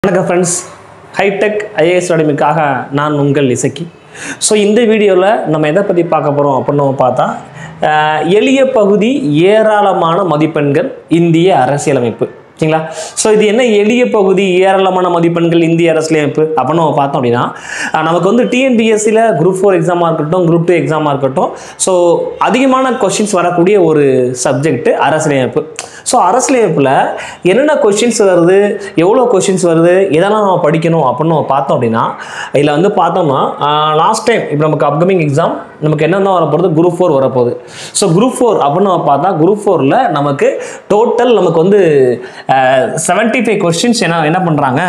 வணக்கம் friends hitech IAS அகாடமிக்காக நான் உங்கள் இசக்கி ஸோ இந்த வீடியோவில் நம்ம எதை பற்றி பார்க்க போகிறோம் அப்படின்னு நம்ம பார்த்தா அஹ், எளிய பகுதி ஏராளமான மதிப்பெண்கள் இந்திய அரசியலமைப்பு சரிங்களா ஸோ இது என்ன எளிய பகுதி ஏராளமான மதிப்பெண்கள் இந்திய அரசியலமைப்பு அப்படின்னு நம்ம பார்த்தோம் அப்படின்னா அஹ், நமக்கு வந்து டிஎன்பிஎஸ்சியில் குரூப் ஃபோர் எக்ஸாமாக இருக்கட்டும் குரூப் டூ எக்ஸாமாக இருக்கட்டும் ஸோ அதிகமான கொஷின்ஸ் வரக்கூடிய ஒரு சப்ஜெக்ட் அரசியலமைப்பு ஸோ அரசியலமைப்பில் என்னென்ன கொஷின்ஸ் வருது எவ்வளோ கொஷின்ஸ் வருது எதெல்லாம் நம்ம படிக்கணும் அப்படின்னு நம்ம பார்த்தோம் அப்படின்னா இதில் வந்து பார்த்தோம்னா லாஸ்ட் டைம் இப்போ நமக்கு அப்கமிங் எக்ஸாம் நமக்கு என்னென்ன வரப்போகுது குரூப் ஃபோர் வரப்போகுது ஸோ குரூப் ஃபோர் அப்படின்னு நம்ம பார்த்தா குரூப் ஃபோரில் நமக்கு டோட்டல் நமக்கு வந்து செவன்ட்டி ஃபைவ் கொஸ்டின்ஸ் என்ன என்ன பண்ணுறாங்க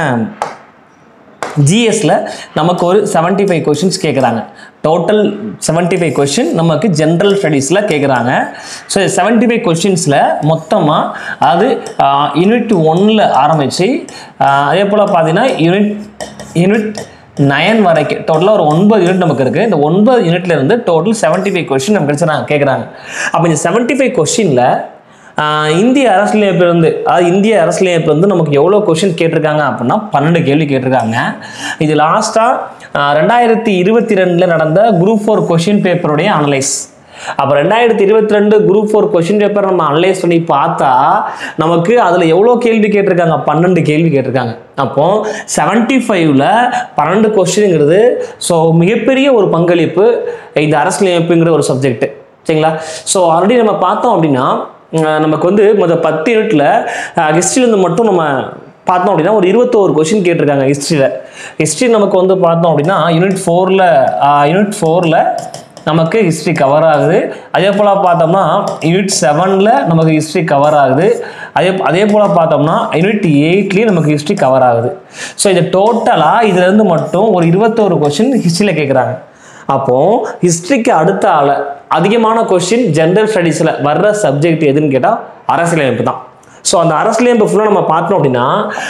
ஜிஎஸ்ல நமக்கு ஒரு 75 ஃபைவ் கொஷின்ஸ் கேட்குறாங்க டோட்டல் 75 ஃபைவ் கொஷின் நமக்கு ஜென்ரல் ஸ்டடீஸில் கேட்குறாங்க ஸோ 75 ஃபைவ் கொஷின்ஸில் மொத்தமாக அது யூனிட் ஒன்னில் ஆரம்பித்து அதே போல் பார்த்தீங்கன்னா யூனிட் யூனிட் நயன் வரைக்கும் டோட்டலாக ஒரு ஒன்பது யூனிட் நமக்கு இருக்குது இந்த ஒன்பது யூனிட்ல இருந்து டோட்டல் 75 ஃபைவ் கொஷின் நமக்கு கிடைச்சாங்க கேட்குறாங்க அப்போ இந்த 75 ஃபைவ் கொஷினில் ஆஹ் இந்திய அரசியலமைப்பிலிருந்து அதாவது இந்திய அரசியலமைப்பிலிருந்து நமக்கு எவ்வளோ கொஷின் கேட்டிருக்காங்க அப்படின்னா பன்னெண்டு கேள்வி கேட்டிருக்காங்க இது லாஸ்ட்டாக ரெண்டாயிரத்தி இருபத்தி ரெண்டில் நடந்த குரூப் ஃபோர் கொஷின் பேப்பருடைய அனலைஸ் அப்போ ரெண்டாயிரத்தி இருபத்தி ரெண்டு குரூப் ஃபோர் கொஷின் பேப்பர் நம்ம அனலைஸ் பண்ணி பார்த்தா நமக்கு அதில் எவ்வளோ கேள்வி கேட்டிருக்காங்க பன்னெண்டு கேள்வி கேட்டிருக்காங்க அப்போ செவன்ட்டி ஃபைவ்ல பன்னெண்டு கொஸ்டின்ங்கிறது ஸோ மிகப்பெரிய ஒரு பங்களிப்பு இந்த அரசியலமைப்புங்கிற ஒரு சப்ஜெக்ட் சரிங்களா ஸோ ஆல்ரெடி நம்ம பார்த்தோம் அப்படின்னா அஹ் நமக்கு வந்து மொதல் பத்து யூனிட்டில் ஹிஸ்ட்ரியிலேருந்து மட்டும் நம்ம பார்த்தோம் அப்படின்னா ஒரு இருபத்தோரு கொஷின் கேட்டிருக்காங்க ஹிஸ்ட்ரியில் ஹிஸ்ட்ரி நமக்கு வந்து பார்த்தோம் அப்படின்னா யூனிட் ஃபோரில் யூனிட் ஃபோரில் நமக்கு ஹிஸ்ட்ரி கவர் ஆகுது அதே போல் பார்த்தோம்னா யூனிட் செவனில் நமக்கு ஹிஸ்ட்ரி கவர் ஆகுது அதே அதே போல் பார்த்தோம்னா யூனிட் எயிட்லேயும் நமக்கு ஹிஸ்ட்ரி கவர் ஆகுது ஸோ இது டோட்டலாக இதுலேருந்து மட்டும் ஒரு இருபத்தோரு கொஷின் ஹிஸ்ட்ரியில் கேட்குறாங்க அப்போ ஹிஸ்ட்ரிக்கு அடுத்த ஆள அதிகமான கொஸ்டின் ஜென்ரல் ஸ்டடீஸில் வர்ற சப்ஜெக்ட் எதுன்னு கேட்டால் அரசியலமைப்பு தான் ஸோ அந்த அரசியலமைப்பு ஃபுல்லாக நம்ம பார்த்தோம் அப்படின்னா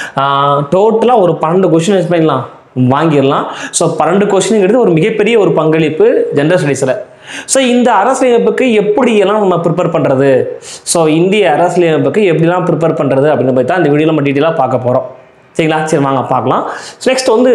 டோட்டலாக ஒரு பன்னெண்டு கொஸ்டின் யூஸ் பண்ணிடலாம் வாங்கிடலாம் ஸோ பன்னெண்டு கொஸ்டின்ங்கிறது ஒரு மிகப்பெரிய ஒரு பங்களிப்பு ஜென்ரல் ஸ்டடீஸில் ஸோ இந்த அரசியலமைப்புக்கு எப்படியெல்லாம் நம்ம ப்ரிப்பேர் பண்ணுறது ஸோ இந்திய அரசியலமைப்புக்கு எப்படிலாம் ப்ரிப்பேர் பண்ணுறது அப்படின்னு பற்றி தான் இந்த வீடியோவில் நம்ம டீட்டெயிலாக பார்க்க போகிறோம் சரிங்களா சரி வாங்க பார்க்கலாம் நெக்ஸ்ட் வந்து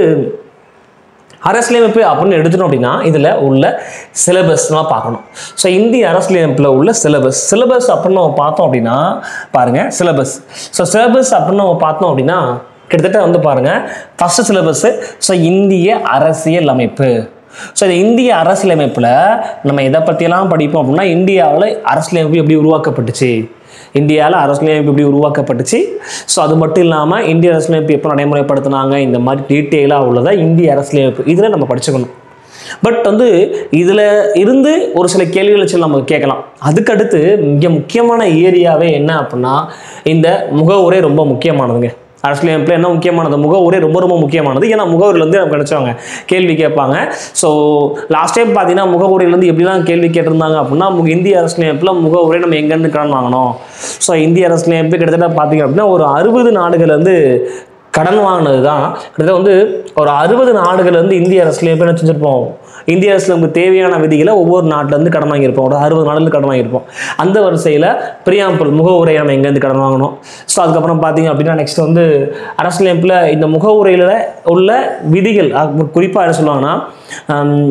அரசியலமைப்பு அப்படின்னு எடுத்துட்டோம் அப்படின்னா இதில் உள்ள சிலபஸ்லாம் பார்க்கணும் ஸோ இந்திய அரசியலமைப்பில் உள்ள சிலபஸ் சிலபஸ் அப்படின்னு நம்ம பார்த்தோம் அப்படின்னா பாருங்கள் சிலபஸ் ஸோ சிலபஸ் அப்படின்னு நம்ம பார்த்தோம் அப்படின்னா கிட்டத்தட்ட வந்து பாருங்கள் ஃபஸ்ட்டு சிலபஸ்ஸு ஸோ இந்திய அரசியல் அமைப்பு ஸோ இந்த இந்திய அரசியலமைப்பில் நம்ம எதை பற்றியெல்லாம் படிப்போம் அப்படின்னா இந்தியாவில் அரசியலமைப்பு எப்படி உருவாக்கப்பட்டுச்சு இந்தியாவில் அரசியலமைப்பு எப்படி உருவாக்கப்பட்டுச்சு ஸோ அது மட்டும் இல்லாமல் இந்திய அரசியலமைப்பு எப்போ நடைமுறைப்படுத்தினாங்க இந்த மாதிரி டீட்டெயிலாக உள்ளதை இந்திய அரசியலமைப்பு இதில் நம்ம படிச்சுக்கணும் பட் வந்து இதில் இருந்து ஒரு சில கேள்விகள் வச்சு நம்ம கேட்கலாம் அதுக்கடுத்து மிக முக்கியமான ஏரியாவே என்ன அப்படின்னா இந்த முகவுரை ரொம்ப முக்கியமானதுங்க அரசியலமைப்பில் என்ன முக்கியமானது முகவுரை ரொம்ப ரொம்ப முக்கியமானது ஏன்னா முகவுரையிலேருந்து நமக்கு நினச்சவங்க கேள்வி கேட்பாங்க ஸோ லாஸ்ட் டைம் பார்த்தீங்கன்னா முகவுரையிலேருந்து எப்படிலாம் கேள்வி கேட்டிருந்தாங்க அப்படின்னா முக- இந்திய அரசியலமைப்பில் முகவுரை நம்ம எங்கேருந்து கடன் வாங்கணும் ஸோ இந்திய அரசியலமைப்பு கிட்டத்தட்ட பார்த்தீங்க அப்படின்னா ஒரு அறுபது நாடுகள்லேருந்து கடன் வாங்கினது தான் கிட்டத்தட்ட வந்து ஒரு அறுபது நாடுகள்லேருந்து இந்திய அரசியலமைப்பு என்ன செஞ்சுருப்போம் இந்திய அரசியலமைப்பு தேவையான விதிகளை ஒவ்வொரு நாட்டிலேருந்து கடன் வாங்கியிருப்போம் ஒரு அறுபது நாடுலேருந்து கடன் வாங்கியிருப்போம் அந்த வரிசையில் பிரியாம்பிள் முகவுரையை நம்ம எங்கேருந்து கடன் வாங்கணும் ஸோ அதுக்கப்புறம் பார்த்தீங்க அப்படின்னா நெக்ஸ்ட் வந்து அரசியலமைப்பில் இந்த முகவுரையில் உள்ள விதிகள் குறிப்பாக என்ன சொல்லுவாங்கன்னா ஹம்,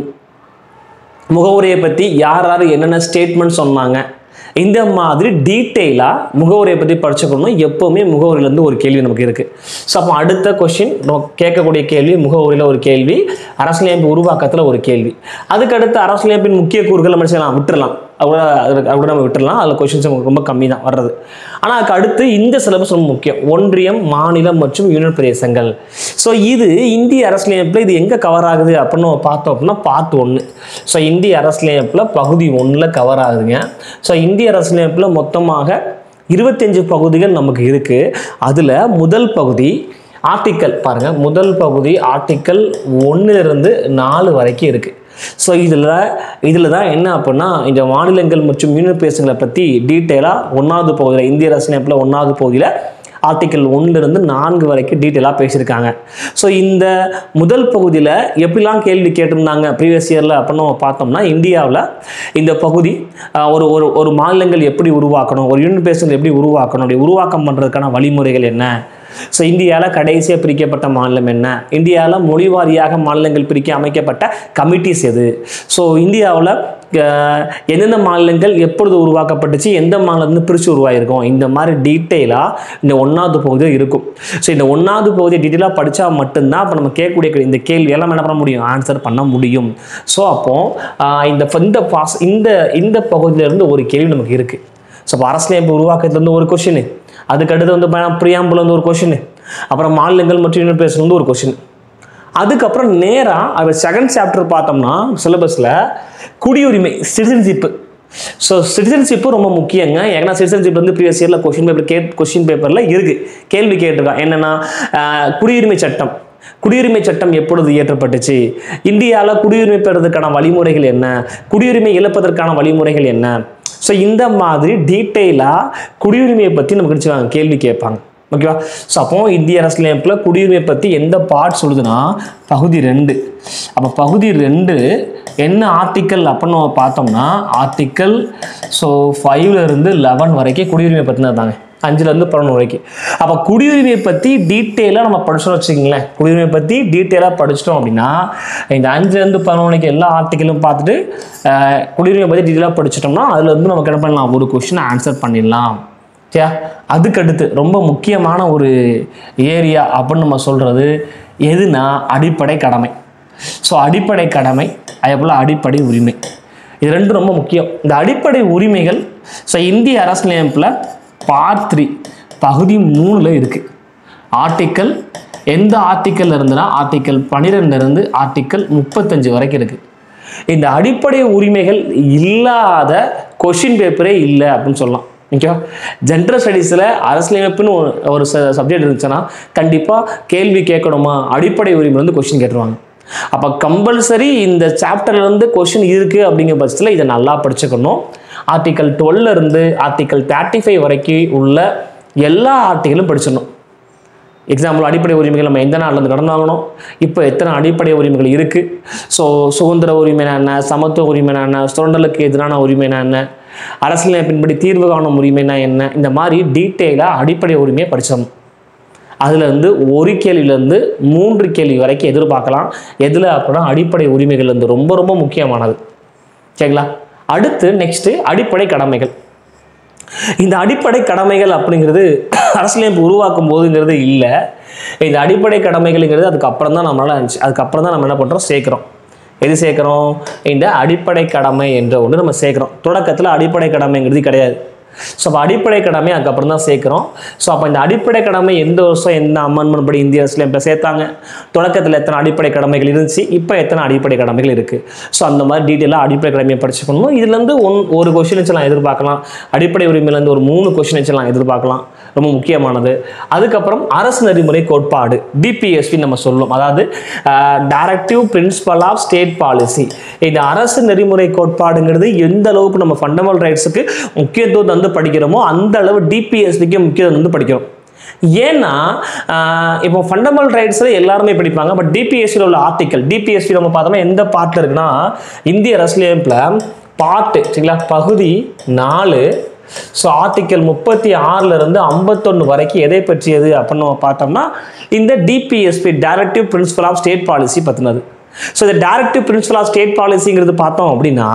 முகவுரையை பற்றி யார் யார் என்னென்ன ஸ்டேட்மெண்ட் சொன்னாங்க இந்த மாதிரி டீட்டெயிலாக முகவுரையை பற்றி படிச்சுக்கணும் எப்போவுமே முகவுரையிலேருந்து ஒரு கேள்வி நமக்கு இருக்குது ஸோ அப்போ அடுத்த கொஷின் நம்ம கேட்கக்கூடிய கேள்வி முகவுரையில் ஒரு கேள்வி அரசியலமைப்பு உருவாக்கத்தில் ஒரு கேள்வி அதுக்கடுத்து அரசியலமைப்பின் முக்கிய கூறுகள் நம்ம செய்யலாம் விட்டுறலாம் அவ்வளோ அப்படி நம்ம விட்டுறலாம் அதில் கொஷின்ஸ் ரொம்ப கம்மி தான் வர்றது ஆனால் அதுக்கு அடுத்து இந்த சிலபஸ் ரொம்ப முக்கியம் ஒன்றியம் மாநிலம் மற்றும் யூனியன் பிரதேசங்கள் ஸோ இது இந்திய அரசியலமைப்பில் இது எங்கே கவர் ஆகுது அப்படின்னு நம்ம பார்த்தோம் அப்படின்னா பார்ட் ஒன்று ஸோ இந்திய அரசியலமைப்பில் பகுதி ஒன்றில் கவர் ஆகுதுங்க ஸோ இந்திய அரசியலமைப்பில் மொத்தமாக இருபத்தஞ்சு பகுதிகள் நமக்கு இருக்குது அதில் முதல் பகுதி ஆர்டிக்கல் பாருங்கள் முதல் பகுதி ஆர்டிக்கல் ஒன்றிலிருந்து நாலு வரைக்கும் இருக்குது ஸோ இதில் இதில் தான் என்ன அப்படின்னா இந்த மாநிலங்கள் மற்றும் யூனியன் பிரதேசங்களை பற்றி டீட்டெயிலாக ஒன்றாவது பகுதியில் இந்திய அரசியலமைப்பில் ஒன்றாவது பகுதியில் ஆர்டிக்கல் ஒன்றிலிருந்து நான்கு வரைக்கும் டீட்டெயிலாக பேசியிருக்காங்க ஸோ இந்த முதல் பகுதியில் எப்படிலாம் கேள்வி கேட்டிருந்தாங்க ப்ரீவியஸ் இயரில் அப்படின்னு நம்ம பார்த்தோம்னா இந்தியாவில் இந்த பகுதி ஆஹ், ஒரு ஒரு ஒரு மாநிலங்கள் எப்படி உருவாக்கணும் ஒரு யூனியன் பிரதேசங்கள் எப்படி உருவாக்கணும் அப்படி உருவாக்கம் பண்ணுறதுக்கான வழிமுறைகள் என்ன ஸோ இந்தியாவில் கடைசியாக பிரிக்கப்பட்ட மாநிலம் என்ன இந்தியாவில் மொழி வாரியாக மாநிலங்கள் பிரிக்க அமைக்கப்பட்ட கமிட்டிஸ் எது ஸோ இந்தியாவில் எந்தெந்த மாநிலங்கள் எப்பொழுது உருவாக்கப்பட்டுச்சு எந்த மாநிலத்திலிருந்து பிரித்து உருவாயிருக்கும் இந்த மாதிரி டீட்டெயிலாக இந்த ஒன்றாவது பகுதியில் இருக்கும் ஸோ இந்த ஒன்றாவது பகுதியை டீட்டெயிலாக படித்தா மட்டும்தான் இப்போ நம்ம கேட்கக்கூடிய இந்த கேள்வியெல்லாம் என்ன பண்ண முடியும் ஆன்சர் பண்ண முடியும் ஸோ அப்போது இந்த இந்த பாஸ் இந்த இந்த பகுதியிலேருந்து ஒரு கேள்வி நமக்கு இருக்குது ஸோ இப்போ அரசியலமைப்பு உருவாக்கத்துலேருந்து ஒரு கொஷின் அதுக்கடுத்து வந்து பிரியாம்புல வந்து ஒரு கொஷின் அப்புறம் மாநிலங்கள் மற்றும் யூனிட் பிளேஸ்லேருந்து ஒரு கொஷின் அதுக்கப்புறம் நேராக அது செகண்ட் சாப்டர் பார்த்தோம்னா சிலபஸில் குடியுரிமை சிட்டிசன்ஷிப்பு ஸோ சிட்டிசன்ஷிப்பு ரொம்ப முக்கியங்க ஏன்னா சிட்டிசன்ஷிப் வந்து ப்ரீவியஸ் இயரில் கொஷின் பேப்பர் கே கொஷின் பேப்பரில் இருக்குது கேள்வி கேட்டிருக்கான் என்னென்னா ஆஹ், குடியுரிமை சட்டம் குடியுரிமை சட்டம் எப்பொழுது இயற்றப்பட்டுச்சு இந்தியாவில் குடியுரிமை பெறுவதற்கான வழிமுறைகள் என்ன குடியுரிமை இழப்பதற்கான வழிமுறைகள் என்ன ஸோ இந்த மாதிரி டீட்டெயிலாக குடியுரிமையை பற்றி நமக்கு நினச்சிவாங்க கேள்வி கேட்பாங்க ஓகேவா ஸோ அப்போ இந்திய அரசியலமைப்பில் குடியுரிமை பற்றி எந்த பார்ட் சொல்லுதுன்னா பகுதி ரெண்டு அப்போ பகுதி ரெண்டு என்ன ஆர்டிக்கல் அப்படின்னு நம்ம பார்த்தோம்னா ஆர்டிக்கல் ஸோ ஃபைவ்ல இருந்து லெவன் வரைக்கும் குடியுரிமை பற்றினது தாங்க அஞ்சுலேருந்து பதினொன்று வரைக்கும் அப்போ குடியுரிமையை பற்றி டீட்டெயிலாக நம்ம படிச்சோம்னு வச்சுக்கோங்களேன் குடியுரிமை பற்றி டீட்டெயிலாக படிச்சிட்டோம் அப்படின்னா இந்த அஞ்சுலேருந்து பதினொன்றுக்கு எல்லா ஆர்டிக்கலும் பார்த்துட்டு அஹ், குடியுரிமை பற்றி டீட்டெயிலாக படிச்சிட்டோம்னா அதுல இருந்து நமக்கு என்ன பண்ணலாம் ஒரு கொஷின் ஆன்சர் பண்ணிடலாம் சரியா அதுக்கடுத்து ரொம்ப முக்கியமான ஒரு ஏரியா அப்படின்னு நம்ம சொல்கிறது எதுனா அடிப்படை கடமை ஸோ அடிப்படை கடமை அதே போல் அடிப்படை உரிமை இது ரெண்டும் ரொம்ப முக்கியம் இந்த அடிப்படை உரிமைகள் ஸோ இந்திய அரசியலமைப்பில் பார்ட் த்ரீ பகுதி மூணில் இருக்குது ஆர்டிக்கல் எந்த ஆர்டிக்கல் இருந்துன்னா ஆர்டிக்கல் இருந்து ஆர்டிக்கல் முப்பத்தஞ்சு வரைக்கும் இருக்குது இந்த அடிப்படை உரிமைகள் இல்லாத கொஷின் பேப்பரே இல்லை அப்படின்னு சொல்லலாம் ஓகேவா ஜென்ரல் ஸ்டடீஸில் அரசியலமைப்புன்னு ஒரு ஒரு சப்ஜெக்ட் இருந்துச்சுன்னா கண்டிப்பாக கேள்வி கேட்கணுமா அடிப்படை உரிமை வந்து கொஷின் கேட்டுருவாங்க அப்போ கம்பல்சரி இந்த சாப்டர்லேருந்து கொஷின் இருக்குது அப்படிங்கிற பட்சத்தில் இதை நல்லா படிச்சுக்கணும் ஆர்டிக்கல் டுவெல்ல இருந்து ஆர்டிக்கல் தேர்ட்டி ஃபைவ் வரைக்கும் உள்ள எல்லா ஆர்டிக்கலும் படிச்சிடணும் எக்ஸாம்பிள் அடிப்படை உரிமைகள் நம்ம எந்த நாள்லேருந்து கடன் வாங்கணும் இப்போ எத்தனை அடிப்படை உரிமைகள் இருக்குது ஸோ சுதந்திர உரிமைனா என்ன சமத்துவ உரிமைனா என்ன சுரண்டலுக்கு எதிரான உரிமைனா என்ன அரசியலமைப்பின்படி தீர்வு காணும் உரிமைனா என்ன இந்த மாதிரி டீட்டெயிலாக அடிப்படை உரிமையை படிச்சிடணும் அதில் இருந்து ஒரு கேள்வியிலேருந்து மூன்று கேள்வி வரைக்கும் எதிர்பார்க்கலாம் எதில் அப்படின்னா அடிப்படை உரிமைகள் வந்து ரொம்ப ரொம்ப முக்கியமானது சரிங்களா அடுத்து நெக்ஸ்ட்டு அடிப்படை கடமைகள் இந்த அடிப்படை கடமைகள் அப்படிங்கிறது அரசியலமைப்பு உருவாக்கும் போதுங்கிறது இல்லை இந்த அடிப்படை கடமைகள்ங்கிறது அதுக்கப்புறம் தான் நம்மளால இருந்துச்சு அதுக்கப்புறம் தான் நம்ம என்ன பண்ணுறோம் சேர்க்குறோம் எது சேர்க்குறோம் இந்த அடிப்படை கடமை என்ற ஒன்று நம்ம சேர்க்குறோம் தொடக்கத்தில் அடிப்படை கடமைங்கிறது கிடையாது ஸோ அப்போ அடிப்படை கடமை அதுக்கப்புறம் தான் சேர்க்குறோம் ஸோ அப்போ இந்த அடிப்படை கடமை எந்த வருஷம் எந்த அமெண்ட்மெண்ட் படி இந்திய அரசியலமைப்பில் சேர்த்தாங்க தொடக்கத்தில் எத்தனை அடிப்படை கடமைகள் இருந்துச்சு இப்போ எத்தனை அடிப்படை கடமைகள் இருக்குது ஸோ அந்த மாதிரி டீட்டெயிலாக அடிப்படை கடமையை படிச்சுக்கணும் இதுலேருந்து ஒன் ஒரு கொஷின் வச்சலாம் எதிர்பார்க்கலாம் அடிப்படை உரிமையிலேருந்து ஒரு மூணு கொஷின் வச்சலாம் எதிர்பார்க்கலாம் ரொம்ப முக்கியமானது அதுக்கப்புறம் அரசு நெறிமுறை கோட்பாடு டிபிஎஸ்பி நம்ம சொல்லுவோம் அதாவது directive principle of state policy இந்த அரசு நெறிமுறை கோட்பாடுங்கிறது எந்த அளவுக்கு நம்ம ஃபண்டமெண்டல் ரைட்ஸுக்கு முக்கியத்துவம் தந்து படிக்கிறோமோ அந்த அளவு டிபிஎஸ்பிக்கு முக்கியத்துவம் தந்து படிக்கிறோம் ஏன்னா ஆஹ் இப்போ ஃபண்டமெண்டல் ரைட்ஸில் எல்லாருமே படிப்பாங்க பட் டிபிஎஸ்சியில் உள்ள ஆர்டிக்கல் டிபிஎஸ்சி நம்ம பார்த்தோம்னா எந்த பார்ட்டில் இருக்குன்னா இந்திய அரசியலமைப்பில் பார்ட்டு சரிங்களா பகுதி நாலு ஸோ ஆர்டிக்கல் முப்பத்தி ஆறுல இருந்து ஐம்பத்தொன்று வரைக்கும் எதை பற்றியது அப்படின்னு நம்ம பார்த்தோம்னா இந்த DPSP directive principle of state policy பற்றினது ஸோ இந்த டைரக்டிவ் பிரின்சிபல் ஆஃப் ஸ்டேட் பாலிசிங்கிறது பார்த்தோம் அப்படின்னா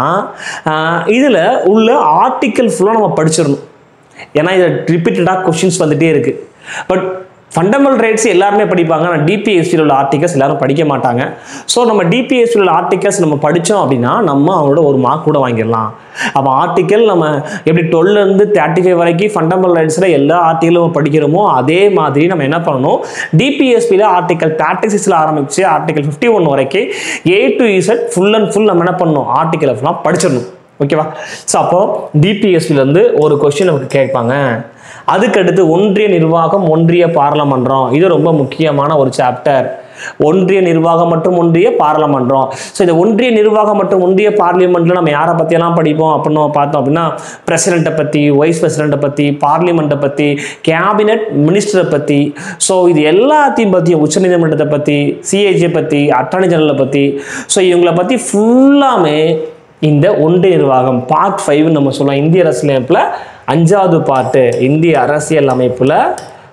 இதில் உள்ள ஆர்டிக்கல் ஃபுல்லாக நம்ம படிச்சிடணும் ஏன்னா இதில் ரிப்பீட்டடாக கொஷின்ஸ் வந்துட்டே இருக்குது பட் ஃபண்டமெண்டல் ரைட்ஸ் எல்லாருமே படிப்பாங்க ஆனால் டிபிஎஸ்சியில் உள்ள ஆர்டிகல்ஸ் எல்லாரும் படிக்க மாட்டாங்க ஸோ நம்ம டிபிஎஸ்சியில் உள்ள ஆர்டிகல்ஸ் நம்ம படித்தோம் அப்படின்னா நம்ம அவங்களோட ஒரு மார்க் கூட வாங்கிடலாம் அப்போ ஆர்டிக்கல் நம்ம எப்படி 12 ல இருந்து தேர்ட்டி ஃபைவ் வரைக்கும் ஃபண்டமெண்டல் ரைட்ஸில் எல்லா ஆர்டிக்கலும் நம்ம படிக்கிறோமோ அதே மாதிரி நம்ம என்ன பண்ணணும் டிபிஎஸ்பியில் ஆர்டிக்கல் தேர்ட்டி சிக்ஸில் ஆரம்பித்து ஆர்டிக்கல் ஃபிஃப்டி ஒன் வரைக்கும் A to Z full and full நம்ம என்ன பண்ணணும் ஆர்டிக்கல் ஃபுல்லாக படிச்சிடணும் ஓகேவா ஸோ அப்போ டிபிஎஸ்சிலேருந்து ஒரு கொஸ்டின் நமக்கு கேட்பாங்க அதுக்கடுத்து ஒன்றிய நிர்வாகம் ஒன்றிய பாராளுமன்றம் இது ரொம்ப முக்கியமான ஒரு சாப்டர் ஒன்றிய நிர்வாகம் மற்றும் ஒன்றிய பாராளுமன்றம் ஸோ இந்த ஒன்றிய நிர்வாகம் மற்றும் ஒன்றிய பார்லிமெண்ட்டில் நம்ம யாரை பற்றியெல்லாம் படிப்போம் அப்படின்னு நம்ம பார்த்தோம் அப்படின்னா பிரசிடெண்ட்டை பற்றி வைஸ் பிரசிடெண்ட்டை பற்றி பார்லிமெண்ட்டை பற்றி கேபினெட் மினிஸ்டரை பற்றி ஸோ இது எல்லாத்தையும் பற்றியும் உச்சநீதிமன்றத்தை பற்றி சிஏஜியை பற்றி அட்டார்னி ஜெனரலை பற்றி ஸோ இவங்களை பற்றி ஃபுல்லாமே இந்த ஒன்றிய நிர்வாகம் பார்ட் ஃபைவ் நம்ம சொல்லலாம் இந்திய அரசியலமைப்பில் அஞ்சாவது பாட்டு இந்திய அரசியல் அமைப்பில்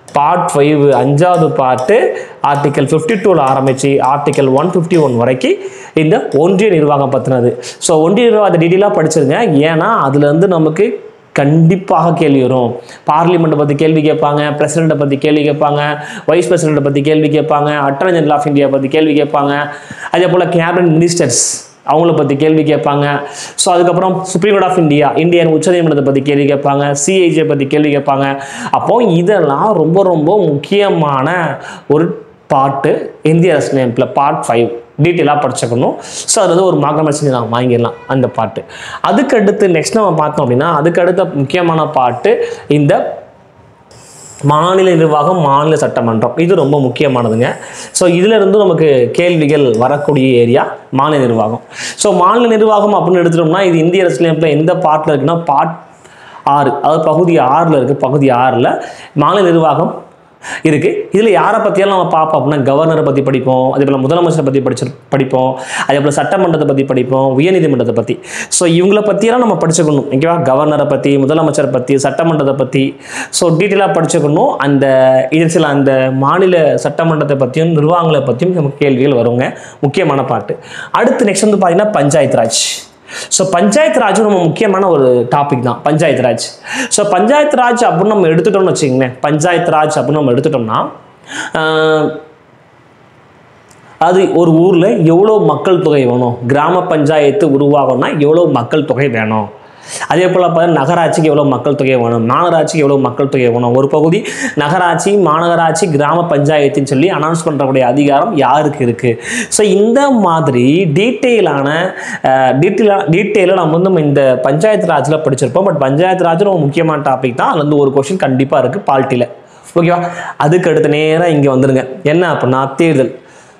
பார்ட் ஃபைவ் அஞ்சாவது பார்ட்டு ஆர்டிக்கல் ஃபிஃப்டி டூவில் ஆரம்பித்து ஆர்டிக்கல் ஒன் ஃபிஃப்டி ஒன் வரைக்கும் இந்த ஒன்றிய நிர்வாகம் பற்றினது ஸோ ஒன்றிய நிர்வாகத்தை டீட்டெயிலாக படிச்சிருங்க ஏன்னா அதுலேருந்து நமக்கு கண்டிப்பாக கேள்வி வரும் பார்லிமெண்ட்டை பற்றி கேள்வி கேட்பாங்க பிரசிடெண்ட்டை பற்றி கேள்வி கேட்பாங்க வைஸ் பிரசிடெண்ட்டை பற்றி கேள்வி கேட்பாங்க அட்டர்னி ஜெனரல் ஆஃப் இந்தியா பற்றி கேள்வி கேட்பாங்க அதே போல் கேபினட் மினிஸ்டர்ஸ் அவங்கள பற்றி கேள்வி கேட்பாங்க ஸோ அதுக்கப்புறம் supreme court of India Indian உச்சநீதிமன்றத்தை பற்றி கேள்வி கேட்பாங்க சிஐஜியை பற்றி கேள்வி கேட்பாங்க அப்போ இதெல்லாம் ரொம்ப ரொம்ப முக்கியமான ஒரு பாட்டு இந்திய அரசியலமைப்பில் பார்ட் ஃபைவ் டீட்டெயிலாக படிச்சுக்கணும் ஸோ அது வந்து ஒரு மார்க்கம் செஞ்சு நாங்கள் வாங்கிடலாம் அந்த பாட்டு அதுக்கு அடுத்து நெக்ஸ்ட் நம்ம பார்த்தோம் அப்படின்னா அதுக்கு அடுத்த முக்கியமான பாட்டு இந்த மாநில நிர்வாகம் மாநில சட்டமன்றம் இது ரொம்ப முக்கியமானதுங்க ஸோ இதிலிருந்து நமக்கு கேள்விகள் வரக்கூடிய ஏரியா மாநில நிர்வாகம் ஸோ மாநில நிர்வாகம் அப்படின்னு எடுத்துட்டோம்னா இது இந்திய அரசியலமைப்பில் எந்த பார்ட்டில் இருக்குன்னா பார்ட் ஆறு அதாவது பகுதி ஆறில் இருக்குது பகுதி ஆறில் மாநில நிர்வாகம் இருக்குது இதில் யாரை பற்றியெல்லாம் நம்ம பார்ப்போம் அப்படின்னா கவர்னரை பற்றி படிப்போம் அதே போல் முதலமைச்சரை பற்றி படிச்சு படிப்போம் அதே போல் சட்டமன்றத்தை பற்றி படிப்போம் உயர்நீதிமன்றத்தை பற்றி ஸோ இவங்கள பற்றியெல்லாம் நம்ம படிச்சுக்கணும் ஓகேவா கவர்னரை பற்றி முதலமைச்சரை பற்றி சட்டமன்றத்தை பற்றி ஸோ டீட்டெயிலாக படிச்சுக்கணும் அந்த இது சில அந்த மாநில சட்டமன்றத்தை பற்றியும் நிர்வாகங்களை பற்றியும் நமக்கு கேள்விகள் வருங்க முக்கியமான பாட்டு அடுத்து நெக்ஸ்ட் வந்து பார்த்தீங்கன்னா பஞ்சாயத்து ராஜ் ஸோ பஞ்சாயத்து ராஜும் நம்ம முக்கியமான ஒரு டாபிக் தான் பஞ்சாயத்து ராஜ் ஸோ பஞ்சாயத்து ராஜ் அப்படின்னு நம்ம எடுத்துட்டோம்னு வச்சுக்கோங்களேன் பஞ்சாயத்து ராஜ் அப்படின்னு நம்ம எடுத்துட்டோம்னா ஆஹ், அது ஒரு ஊரில் எவ்வளோ மக்கள் தொகை வேணும் கிராம பஞ்சாயத்து உருவாகணும்னா எவ்வளோ மக்கள் தொகை வேணும் அதே போல் பார்த்தா நகராட்சிக்கு எவ்வளோ மக்கள் தொகை வேணும் மாநகராட்சிக்கு எவ்வளோ மக்கள் தொகை வேணும் ஒரு பகுதி நகராட்சி மாநகராட்சி கிராம பஞ்சாயத்துன்னு சொல்லி அனௌன்ஸ் பண்ணுறக்கூடிய அதிகாரம் யாருக்கு இருக்குது ஸோ இந்த மாதிரி டீட்டெயிலான டீட்டெயிலாக டீட்டெயிலாக நம்ம வந்து நம்ம இந்த பஞ்சாயத்து ராஜில் படிச்சிருப்போம் பட் பஞ்சாயத்து ராஜ் ரொம்ப முக்கியமான டாபிக் தான் அதுல இருந்து ஒரு கொஷின் கண்டிப்பாக இருக்குது பால்ட்டியில் ஓகேவா அதுக்கு அடுத்த நேராக இங்கே வந்துருங்க என்ன அப்படின்னா தேர்தல்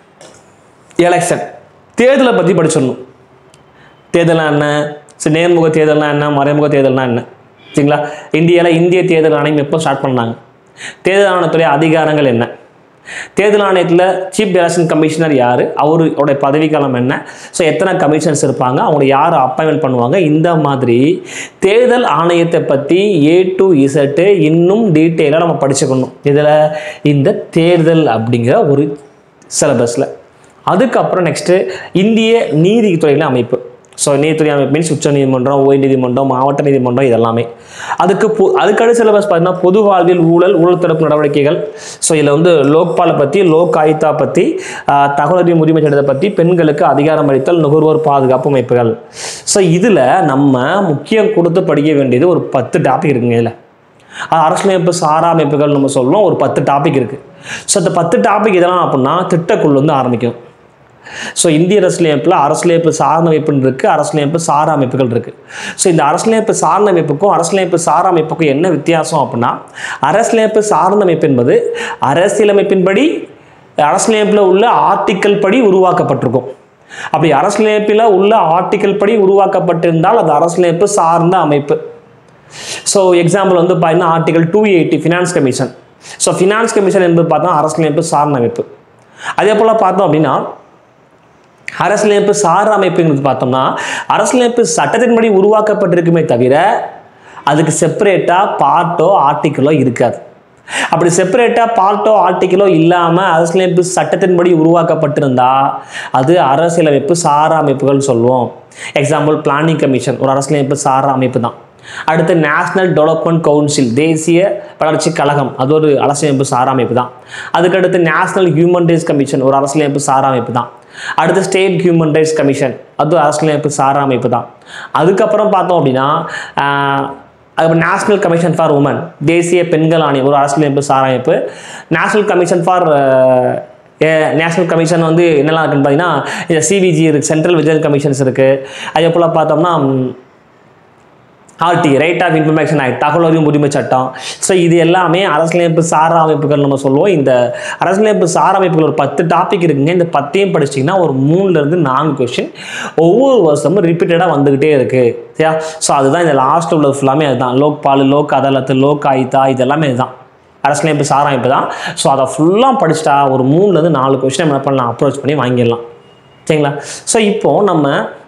எலெக்ஷன் தேர்தலை பற்றி படிச்சிடணும் தேர்தல்னா என்ன சரி நேர்முக தேர்தல்னா என்ன மறைமுக தேர்தல்னா என்ன சரிங்களா இந்தியாவில் இந்திய தேர்தல் ஆணையம் எப்போ ஸ்டார்ட் பண்ணாங்க தேர்தல் ஆணையத்துடைய அதிகாரங்கள் என்ன தேர்தல் ஆணையத்தில் சீஃப் எலெக்ஷன் கமிஷனர் யார் அவருடைய பதவிக்காலம் என்ன ஸோ எத்தனை கமிஷனர்ஸ் இருப்பாங்க அவங்க யார் அப்பாயின்மெண்ட் பண்ணுவாங்க இந்த மாதிரி தேர்தல் ஆணையத்தை பற்றி ஏ டு இசட்டு இன்னும் டீட்டெயிலாக நம்ம படிச்சுக்கணும் இதில் இந்த தேர்தல் அப்படிங்கிற ஒரு சிலபஸில் அதுக்கப்புறம் நெக்ஸ்ட்டு இந்திய நீதித்துறையில் அமைப்பு ஸோ நீதித்துறை அமைப்பு மீன்ஸ் உச்ச நீதிமன்றம் உயர் நீதிமன்றம் மாவட்ட நீதிமன்றம் இதெல்லாமே அதுக்கு பொ அதுக்கடுத்த சிலபஸ் பார்த்தீங்கன்னா பொது வாழ்வில் ஊழல் ஊழல் தடுப்பு நடவடிக்கைகள் ஸோ இதில் வந்து லோக்பாலை பற்றி லோக் ஆயுக்தா பற்றி ஆஹ், தகவல் அறியும் உரிமை சட்டத்தை பற்றி பெண்களுக்கு அதிகாரம் அளித்தல் நுகர்வோர் பாதுகாப்பு அமைப்புகள் ஸோ இதில் நம்ம முக்கியம் கொடுத்து படிக்க வேண்டியது ஒரு பத்து டாபிக் இருக்குங்க இதில் அது அரசியலமைப்பு சாரா அமைப்புகள் நம்ம சொல்லுவோம் ஒரு பத்து டாபிக் இருக்குது ஸோ இந்த பத்து டாபிக் இதெல்லாம் அப்படின்னா திட்டக்குழு வந்து ஆரம்பிக்கும் ஸோ இந்திய அரசியலமைப்பில் அரசியலமைப்பு சார்ந்த அமைப்புன்னு இருக்குது அரசியலமைப்பு சாரா அமைப்புகள் இருக்குது ஸோ இந்த அரசியலமைப்பு சார்ந்த அமைப்புக்கும் அரசியலமைப்பு சாரா அமைப்புக்கும் என்ன வித்தியாசம் அப்படின்னா அரசியலமைப்பு சார்ந்த அமைப்பு என்பது அரசியலமைப்பின்படி அரசியலமைப்பில் உள்ள ஆர்டிக்கல் படி உருவாக்கப்பட்டிருக்கும் அப்படி அரசியலமைப்பில் உள்ள ஆர்டிக்கல் படி உருவாக்கப்பட்டிருந்தால் அது அரசியலமைப்பு சார்ந்த அமைப்பு ஸோ எக்ஸாம்பிள் வந்து பார்த்தீங்கன்னா article two eighty finance commission so finance commission என்பது பார்த்தா அரசியலமைப்பு சார்ந்த அமைப்பு அதே போல் பார்த்தோம் அப்படின்னா அரசியலமைப்பு சார் அமைப்புங்கிறது பார்த்தோம்னா அரசியலமைப்பு சட்டத்தின்படி உருவாக்கப்பட்டிருக்குமே தவிர அதுக்கு செப்பரேட்டாக பார்ட்டோ ஆர்டிக்கிளோ இருக்காது அப்படி செப்பரேட்டாக பார்ட்டோ ஆர்டிக்கிளோ இல்லாமல் அரசியலமைப்பு சட்டத்தின்படி உருவாக்கப்பட்டிருந்தா அது அரசியலமைப்பு சாரா அமைப்புகள் சொல்லுவோம் எக்ஸாம்பிள் பிளானிங் கமிஷன் ஒரு அரசியலமைப்பு சாரா அமைப்பு தான் அடுத்து நேஷனல் டெவலப்மெண்ட் கவுன்சில் தேசிய வளர்ச்சி கழகம் அது ஒரு அரசியலமைப்பு சாரா அமைப்பு தான் அதுக்கடுத்து நேஷனல் ஹியூமன் ரைட்ஸ் கமிஷன் ஒரு அரசியலமைப்பு சாரா அமைப்பு தான் அடுத்து ஸ்டேட் ஹியூமன் ரைட்ஸ் கமிஷன் அது அரசியலமைப்பு சாரா அமைப்பு தான் அதுக்கப்புறம் பார்த்தோம் அப்படின்னா ஆஹ், அது நேஷனல் கமிஷன் ஃபார் உமன் தேசிய பெண்கள் ஆணையம் ஒரு அரசியலமைப்பு சாரா அமைப்பு national commission for national commission வந்து என்னெல்லாம் இருக்குன்னு பார்த்தீங்கன்னா இந்த சிவிஜி இருக்குது சென்ட்ரல் விஜிலன்ஸ் கமிஷன்ஸ் இருக்குது அதே போல் பார்த்தோம்னா ம், RT right of information act தகவல் அறியும் உரிமை சட்டம் ஸோ இது எல்லாமே அரசியலமைப்பு சாரா அமைப்புகள் நம்ம சொல்லுவோம் இந்த அரசியலமைப்பு சாரா அமைப்புகள் ஒரு பத்து டாபிக் இருக்குங்க இந்த பத்தையும் படிச்சிங்கன்னா ஒரு மூணுலேருந்து நான்கு கொஷின் ஒவ்வொரு வருஷமும் ரிப்பீட்டடாக வந்துக்கிட்டே இருக்குது சரியா ஸோ அதுதான் இந்த லாஸ்ட் உள்ளது ஃபுல்லாமே அதுதான் லோக் பால் லோக் அதாலத்து லோக் ஆயுதா இது எல்லாமே இதுதான் அரசியலமைப்பு சாரா அமைப்பு தான் ஸோ அதை ஃபுல்லாக படிச்சிட்டா ஒரு மூணுலேருந்து நாலு கொஷின் என்ன பண்ணலாம் அப்ரோச் பண்ணி வாங்கிடலாம் சரிங்களா ஸோ இப்போ நம்ம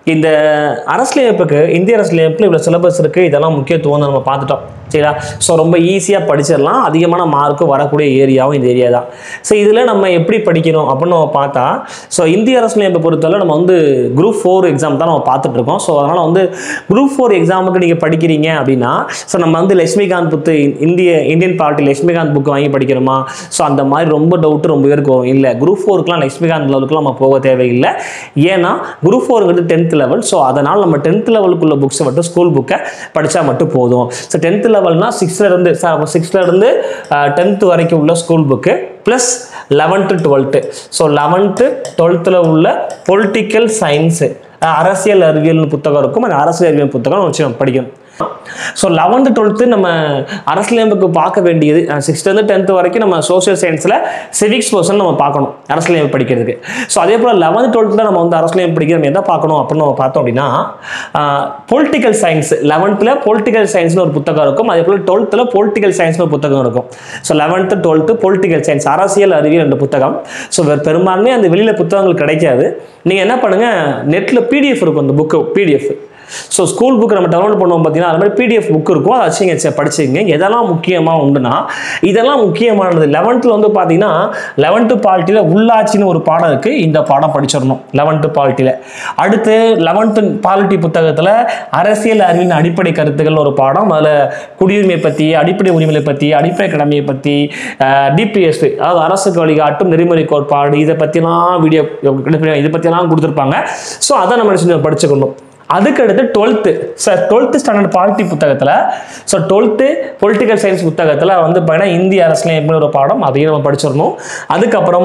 இந்த அரசியலமைப்புக்கு இந்திய அரசியலமைப்பில் இவ்வளோ சிலபஸ் இருக்குது இதெல்லாம் முக்கியத்துவம் நம்ம பார்த்துட்டோம் சரியா ஸோ ரொம்ப ஈஸியாக படிச்சிடலாம் அதிகமான மார்க்கு வரக்கூடிய ஏரியாவும் இந்த ஏரியா தான் ஸோ இதில் நம்ம எப்படி படிக்கணும் அப்படின்னு நம்ம பார்த்தா ஸோ இந்திய அரசியலமைப்பை பொறுத்தவரை நம்ம வந்து குரூப் ஃபோர் எக்ஸாம் தான் நம்ம பார்த்துட்டு இருக்கோம் ஸோ அதனால் வந்து குரூப் ஃபோர் எக்ஸாமுக்கு நீங்கள் படிக்கிறீங்க அப்படின்னா ஸோ நம்ம வந்து லட்சுமிகாந்த் புத்து இந்திய இந்தியன் பார்ட்டி லட்சுமிகாந்த் புக் வாங்கி படிக்கிறோமா ஸோ அந்த மாதிரி ரொம்ப டவுட்டு ரொம்ப பேருக்கு வரும் இல்லை குரூப் ஃபோருக்குலாம் லட்சுமிகாந்த் லெவலுக்குலாம் நம்ம போக தேவையில்லை ஏன்னா குரூப் ஃபோருங்கிறது டென்த் லெவல் ஸோ அதனால் நம்ம டென்த் லெவலுக்குள்ள புக்ஸை மட்டும் ஸ்கூல் புக்கை படித்தா மட்டும் போதும் ஸோ டென்த் லெவல்னா சிக்ஸ்த்லேருந்து சிக்ஸ்த்லேருந்து டென்த்து வரைக்கும் உள்ள school book plus eleventh twelfth so eleventh டுவெல்த்தில் உள்ள பொலிட்டிக்கல் சயின்ஸு அரசியல் அறிவியல் புத்தகம் இருக்கும் அந்த அரசியல் அறிவியல் புத்தகம் வச்சு நம்ம படிக்கணும் ஸோ லெவன்த்து டுவெல்த்து நம்ம அரசியலமைப்புக்கு பார்க்க வேண்டியது சிக்ஸ்த்லேருந்து டென்த்து வரைக்கும் நம்ம சோஷியல் சயின்ஸில் சிவிக்ஸ் பர்சன் நம்ம பார்க்கணும் அரசியலமைப்பு படிக்கிறதுக்கு ஸோ அதே போல் லெவன்த் டுவெல்த்தில் நம்ம வந்து அரசியலமைப்பு படிக்கிற நம்ம எதை பார்க்கணும் அப்படின்னு நம்ம பார்த்தோம் அப்படின்னா பொலிட்டிக்கல் சயின்ஸ் லெவன்த்தில் பொலிட்டிக்கல் சயின்ஸ்னு ஒரு புத்தகம் இருக்கும் அதே போல் டுவெல்த்தில் பொலிட்டிக்கல் சயின்ஸ்னு ஒரு புத்தகம் இருக்கும் so eleventh twelfth political science அரசியல் அறிவியல் என்ற புத்தகம் ஸோ பெரும்பான்மை அந்த வெளியில் புத்தகங்கள் கிடைக்காது நீங்கள் என்ன பண்ணுங்கள் நெட்டில் பிடிஎஃப் இருக்கும் அந்த book PDF so school book நம்ம டவுன்லோட் பண்ணுவோம் பார்த்தீங்கன்னா அது மாதிரி பிடிஎஃப் புக் இருக்கும் அதை வச்சுங்க சரி படிச்சுங்க எதெல்லாம் முக்கியமாக உண்டுனா இதெல்லாம் முக்கியமானது லெவன்த்தில் வந்து பார்த்தீங்கன்னா லெவன்த்து பால்ட்டியில் உள்ளாட்சின்னு ஒரு பாடம் இருக்குது இந்த பாடம் படிச்சிடணும் லெவன்த்து பால்ட்டியில் அடுத்து லெவன்த்து பாலிட்டி புத்தகத்தில் அரசியல் அறிவின் அடிப்படை கருத்துக்கள் ஒரு பாடம் அதில் குடியுரிமை பற்றி அடிப்படை உரிமைகளை பற்றி அடிப்படை கடமையை பற்றி டிபிஎஸ் அதாவது அரசுக்கு வழிகாட்டும் நெறிமுறை கோட்பாடு இதை பற்றிலாம் வீடியோ இதை பற்றிலாம் கொடுத்துருப்பாங்க ஸோ அதை நம்ம என்ன செஞ்சு படிச்சுக்கணும் அதுக்கடுத்து twelfth sir twelfth standard polity புத்தகத்தில் ஸோ டுவெல்த்து பொலிட்டிக்கல் சயின்ஸ் புத்தகத்தில் வந்து பார்த்தீங்கன்னா இந்திய அரசியலமைப்புன்னு ஒரு பாடம் அதையும் நம்ம படிச்சிடணும் அதுக்கப்புறம்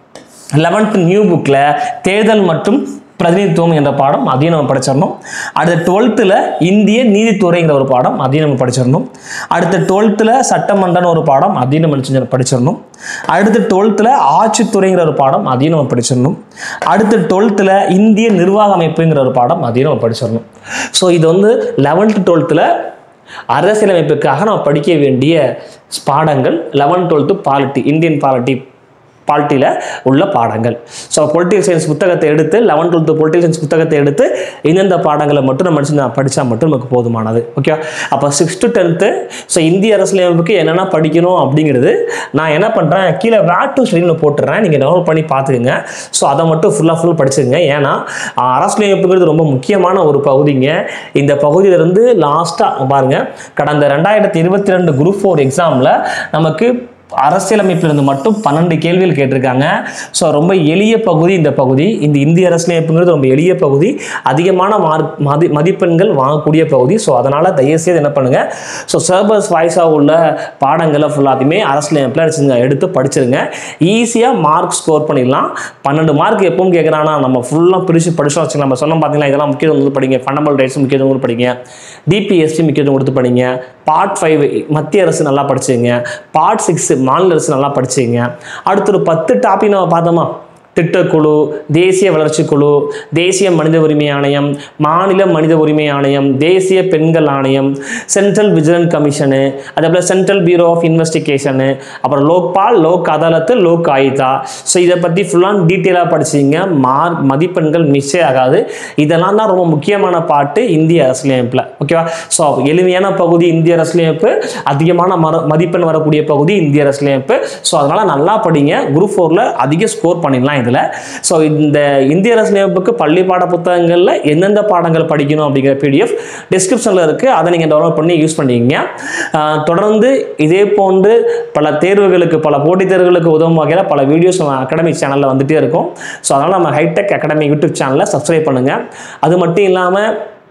லெவன்த் நியூ புக்கில் தேர்தல் மற்றும் பிரதிநிதித்துவம் என்ற பாடம் அதையும் நம்ம படிச்சிடணும் அடுத்த டுவெல்த்தில் இந்திய நீதித்துறைங்கிற ஒரு பாடம் அதையும் நம்ம படிச்சிடணும் அடுத்த டுவெல்த்தில் சட்டமன்றம்னு ஒரு பாடம் அதையும் நம்ம செஞ்சு படிச்சிடணும் அடுத்து டுவெல்த்தில் ஆட்சித்துறைங்கிற ஒரு பாடம் அதையும் நம்ம படிச்சிடணும் அடுத்து டுவெல்த்தில் இந்திய நிர்வாக அமைப்புங்கிற ஒரு பாடம் அதையும் நம்ம படிச்சிடணும் ஸோ இது வந்து லெவன்த்து டுவெல்த்தில் அரசியலமைப்புக்காக நம்ம படிக்க வேண்டிய பாடங்கள் eleventh twelfth polity Indian polity பாலிட்டியில் உள்ள பாடங்கள் ஸோ பொலிட்டிக்கல் சயின்ஸ் புத்தகத்தை எடுத்து லெவன் டுவெல்த்து பொலிட்டிக்கல் சயின்ஸ் புத்தகத்தை எடுத்து இந்தந்த பாடங்களை மட்டும் நம்ம படிச்சு படித்தா மட்டும் நமக்கு போதுமானது ஓகே அப்போ சிக்ஸ் டு டென்த்து ஸோ இந்திய அரசியலமைப்புக்கு என்னென்ன படிக்கணும் அப்படிங்கிறது நான் என்ன பண்ணுறேன் கீழே வேட் டு ஸ்டடியில் போட்டுறேன் நீங்கள் டவுன்லோட் பண்ணி பார்த்துக்குங்க ஸோ அதை மட்டும் ஃபுல்லாக ஃபுல் படிச்சுங்க ஏன்னா ஆஹ், அரசியலமைப்புங்கிறது ரொம்ப முக்கியமான ஒரு பகுதிங்க இந்த பகுதியிலிருந்து லாஸ்ட்டாக பாருங்கள் கடந்த ரெண்டாயிரத்தி இருபத்தி ரெண்டு குரூப் ஃபோர் எக்ஸாமில் நமக்கு அரசியலமைப்பிலிருந்து மட்டும் பன்னெண்டு கேள்விகள் கேட்டிருக்காங்க ஸோ ரொம்ப எளிய பகுதி இந்த பகுதி இந்த இந்திய அரசியலமைப்புங்கிறது ரொம்ப எளிய பகுதி அதிகமான மார்க் மதி மதிப்பெண்கள் வாங்கக்கூடிய பகுதி ஸோ அதனால் தயவுசெய்து என்ன பண்ணுங்கள் ஸோ சர்பஸ் வாய்ஸாக உள்ள பாடங்களை ஃபுல்லாத்தையுமே அரசியலமைப்பில் வச்சுங்க எடுத்து படிச்சிருங்க ஈஸியாக மார்க் ஸ்கோர் பண்ணிடலாம் பன்னெண்டு மார்க் எப்பவும் கேட்குறானா நம்ம ஃபுல்லாக பிரித்து படிச்சோம் வச்சுக்கலாம் நம்ம சொன்னோம் பார்த்தீங்களா இதெல்லாம் முக்கியத்துவம் கொடுத்து படிங்க ஃபண்டமெண்டல் ரைட்ஸ் முக்கியத்துவம் கொடுத்து படிங்க டிபிஎஸ்சி முக்கியத்துவம் கொடுத்து படிங்க பார்ட் ஃபைவ் மத்திய அரசு நல்லா படிச்சுங்க பார்ட் சிக்ஸ் மாநில அரசு நல்லா படிச்சுங்க அடுத்து ஒரு பத்து டாபிக் நம்ம பார்த்தோமா திட்டக்குழு தேசிய வளர்ச்சி குழு தேசிய மனித உரிமை ஆணையம் மாநில மனித உரிமை ஆணையம் தேசிய பெண்கள் ஆணையம் சென்ட்ரல் விஜிலன்ஸ் கமிஷனு அதே போல் சென்ட்ரல் பியூரோ ஆஃப் இன்வெஸ்டிகேஷனு அப்புறம் லோக்பால் லோக் அதாலத்து லோக் ஆயுதா ஸோ இதை பற்றி ஃபுல்லாக டீட்டெயிலாக படிச்சிங்க மார்க் மதிப்பெண்கள் மிஸ்ஸே ஆகாது இதெல்லாம் தான் ரொம்ப முக்கியமான பாட்டு இந்திய அரசியலமைப்பில் ஓகேவா ஸோ எளிமையான பகுதி இந்திய அரசியலமைப்பு அதிகமான மர மதிப்பெண் வரக்கூடிய பகுதி இந்திய அரசியலமைப்பு ஸோ அதனால் நல்லா படிங்க குரூப் ஃபோரில் அதிக ஸ்கோர் பண்ணிடலாம் இதில் ஸோ இந்த இந்திய அரசியலமைப்புக்கு பள்ளி பாட புத்தகங்களில் எந்தெந்த பாடங்கள் படிக்கணும் அப்படிங்கிற பிடிஎஃப் டிஸ்கிரிப்ஷனில் இருக்குது அதை நீங்கள் டவுன்லோட் பண்ணி யூஸ் பண்ணிக்கிங்க ஆஹ் தொடர்ந்து இதே போன்று பல தேர்வுகளுக்கு பல போட்டித் தேர்வுகளுக்கு உதவும் வகையில் பல வீடியோஸ் நம்ம அகாடமிக் சேனலில் வந்துகிட்டே இருக்கும் ஸோ அதனால் நம்ம ஹைடெக் அகாடமி யூடியூப் சேனலை சப்ஸ்கிரைப் பண்ணுங்கள் அது மட்டும் இல்லாமல்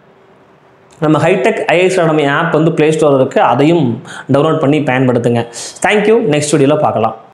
நம்ம ஹைடெக் ஐஏஎஸ் அகாடமி ஆப் வந்து ப்ளே ஸ்டோர் இருக்குது அதையும் டவுன்லோட் பண்ணி பயன்படுத்துங்க தேங்க்யூ நெக்ஸ்ட் வீடியோவில் பார்க்கலாம்